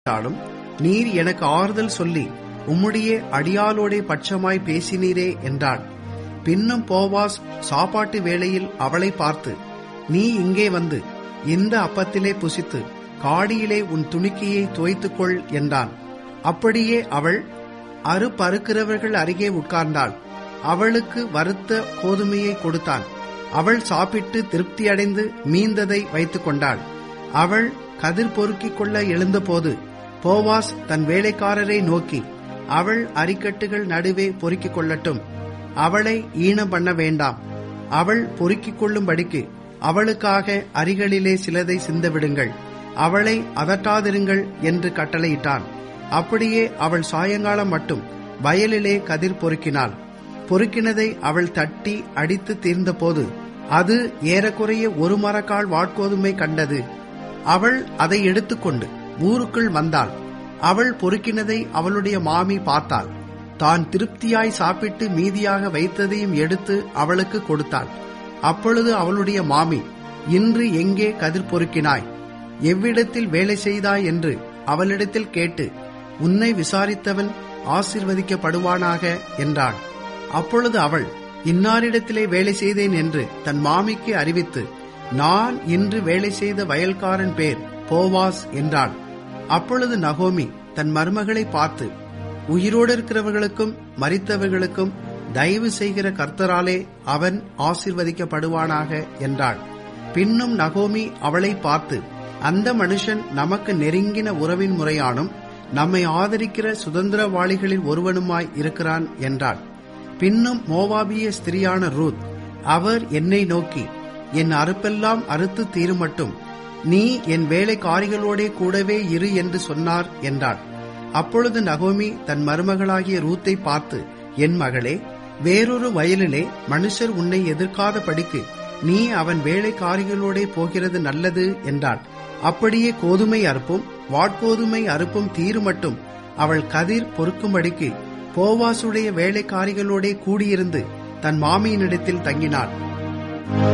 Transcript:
இருந்தாலும் நீர் எனக்கு ஆறுதல் சொல்லி உம்முடைய அடியாளோடே பட்சமாய் பேசினீரே என்றாள் பின்னும் போவாஸ் சாப்பாட்டு வேளையில் அவளை பார்த்து நீ இங்கே வந்து இந்த அப்பத்திலே புசித்து காடியிலே உன் துணிக்கையை தோய்த்துக்கொள் என்றான் அப்படியே அவள் அறுபறுக்கிறவர்கள் அருகே உட்கார்ந்தாள் அவளுக்கு வறுத்த கோதுமையை கொடுத்தான் அவள் சாப்பிட்டு திருப்தியடைந்து மீந்ததை வைத்துக் கொண்டாள் அவள் கதிர் பொறுக்கிக் கொள்ள எழுந்தபோது போவாஸ் தன் வேலைக்காரரை நோக்கி அவள் அரிக்கட்டுகள் நடுவே பொறுக்கிக் கொள்ளட்டும் அவளை ஈனம் பண்ண வேண்டாம் அவள் பொறுக்கிக் கொள்ளும்படிக்கு அவளுக்காக அரிகளிலே சிலதை சிந்தவிடுங்கள் அவளை அதட்டாதிருங்கள் என்று கட்டளையிட்டான் அப்படியே அவள் சாயங்காலம் மட்டும் வயலிலே கதிர் பொறுக்கினாள் பொறுக்கினதை அவள் தட்டி அடித்து தீர்ந்தபோது அது ஏறக்குறைய ஒரு மரக்கால் வாட்கோதுமை கண்டது அவள் அதை எடுத்துக்கொண்டு ஊருக்குள் வந்தாள் அவள் பொறுக்கினதை அவளுடைய மாமி பார்த்தாள் தான் திருப்தியாய் சாப்பிட்டு மீதியாக வைத்ததையும் எடுத்து அவளுக்கு கொடுத்தாள் அப்பொழுது அவளுடைய மாமி இன்று எங்கே கதிர் பொறுக்கினாய் எவ்விடத்தில் வேலை செய்தாய் என்று அவளிடத்தில் கேட்டு உன்னை விசாரித்தவன் ஆசிர்வதிக்கப்படுவானாக என்றாள் அப்பொழுது அவள் இன்னாரிடத்திலே வேலை செய்தேன் என்று தன் மாமிக்கு அறிவித்து நான் இன்று வேலை செய்த வயல்காரன் பேர் போவாஸ் என்றாள் அப்பொழுது நகோமி தன் மருமகளை பார்த்து உயிரோடு இருக்கிறவர்களுக்கும் மறித்தவர்களுக்கும் தயவு செய்கிற கர்த்தராலே அவன் ஆசிர்வதிக்கப்படுவானாக என்றாள் பின்னும் நகோமி அவளை பார்த்து அந்த மனுஷன் நமக்கு நெருங்கின உறவின் முறையானும் நம்மை ஆதரிக்கிற சுதந்திரவாளிகளில் ஒருவனுமாய் இருக்கிறான் என்றாள் பின்னும் மோவாபிய ஸ்திரியான ரூத் அவர் என்னை நோக்கி என் அறுப்பெல்லாம் அறுத்து தீருமட்டும் நீ என் வேலைக்காரிகளோடே கூடவே இரு என்று சொன்னார் என்றாள் அப்பொழுது நகோமி தன் மருமகளாகிய ரூத்தை பார்த்து என் மகளே வேறொரு வயலிலே மனுஷர் உன்னை எதிர்க்காத படிக்கு நீ அவன் வேலைக்காரிகளோடே போகிறது நல்லது என்றாள் அப்படியே கோதுமை அறுப்பும் வாட்கோதுமை அறுப்பும் தீருமட்டும் அவள் கதிர் பொறுக்கும்படிக்கு போவாசுடைய வேலைக்காரிகளோடே கூடியிருந்து தன் மாமியினிடத்தில் தங்கினாள்